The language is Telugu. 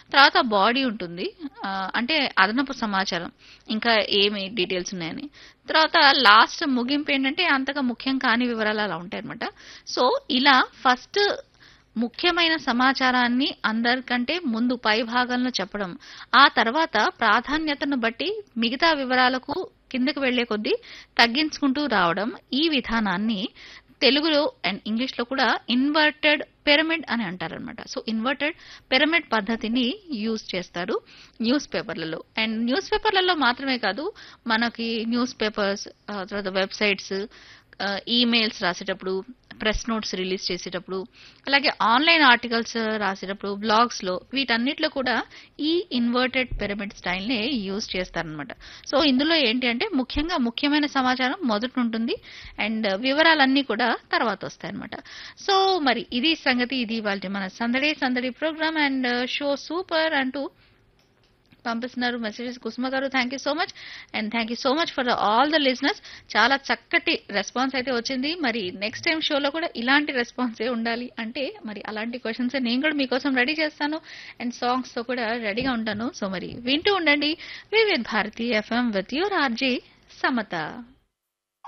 తర్వాత బాడీ ఉంటుంది ఆ, అంటే అదనపు సమాచారం ఇంకా ఏమి డీటెయిల్స్ ఉన్నాయని తర్వాత లాస్ట్ ముగింపు ఏంటంటే అంతగా ముఖ్యం కాని వివరాలు అలా ఉంటాయి అనమాట సో ఇలా ఫస్ట్ ముఖ్యమైన సమాచారాన్ని అందరికంటే ముందు పై భాగంలో చెప్పడం ఆ తర్వాత ప్రాధాన్యతను బట్టి మిగతా వివరాలకు కిందకు వెళ్లే కొద్దీ తగ్గించుకుంటూ రావడం ఈ విధానాన్ని తెలుగులో అండ్ ఇంగ్లీష్ లో కూడా ఇన్వర్టెడ్ పిరమిడ్ అని అంటారనమాట సో ఇన్వర్టెడ్ పిరమిడ్ పద్ధతిని యూజ్ చేస్తారు న్యూస్ పేపర్లలో అండ్ న్యూస్ పేపర్లలో మాత్రమే కాదు మనకి న్యూస్ పేపర్స్ తర్వాత వెబ్సైట్స్ ఈమెయిల్స్ రాసేటప్పుడు ప్రెస్ నోట్స్ రిలీజ్ చేసేటప్పుడు అలాగే ఆన్లైన్ ఆర్టికల్స్ రాసేటప్పుడు బ్లాగ్స్ లో వీటన్నిటిలో కూడా ఈ ఇన్వర్టెడ్ పిరమిడ్ స్టైల్ నే యూజ్ చేస్తారనమాట సో ఇందులో ఏంటి అంటే ముఖ్యంగా ముఖ్యమైన సమాచారం మొదట ఉంటుంది అండ్ వివరాలన్నీ కూడా తర్వాత వస్తాయి అనమాట సో మరి ఇది సంగతి ఇది ఇవాళ మన సందడి సందడి ప్రోగ్రామ్ అండ్ షో సూపర్ అంటూ పంపిస్తున్నారు మెసేజెస్ కుసుమ గారు thank you so much and thank you so much for all the listeners చాలా చక్కటి రెస్పాన్స్ అయితే వచ్చింది మరి నెక్స్ట్ టైం షోలో కూడా ఇలాంటి రెస్పాన్స్ ఏ ఉండాలి అంటే మరి అలాంటి క్వశ్చన్స్ నేను కూడా మీకోసం రెడీ చేస్తాను అండ్ సాంగ్స్ తో కూడా రెడీగా ఉంటాను సో మరి వింటూ ఉండండి Vividh Bharati FM with your RJ Samata